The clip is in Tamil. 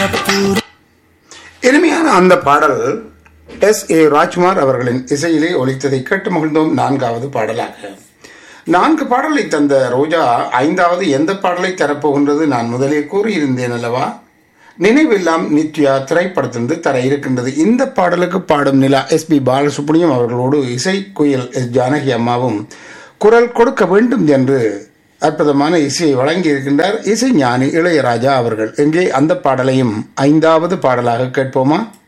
இனிமையான அந்த பாடல் எஸ் ஏ ராஜ்குமார் அவர்களின் இசையிலே ஒலித்ததை கேட்டு மகிழ்ந்தோம் நான்காவது பாடலாக நான்கு பாடலை தந்த ரோஜா ஐந்தாவது எந்த பாடலை தரப்போகின்றது நான் முதலே கூறியிருந்தேன் அல்லவா நினைவெல்லாம் நித்யா திரைப்படத்திலிருந்து தர இருக்கின்றது இந்த பாடலுக்கு பாடும் நிலா எஸ் பி பாலசுப்ரமணியம் அவர்களோடு இசை குயில் எஸ் ஜானகி அம்மாவும் குரல் கொடுக்க வேண்டும் என்று அற்புதமான இசையை வழங்கி இருக்கின்றார் இசை ஞானி இளையராஜா அவர்கள் எங்கே அந்த பாடலையும் ஐந்தாவது பாடலாக கேட்போமா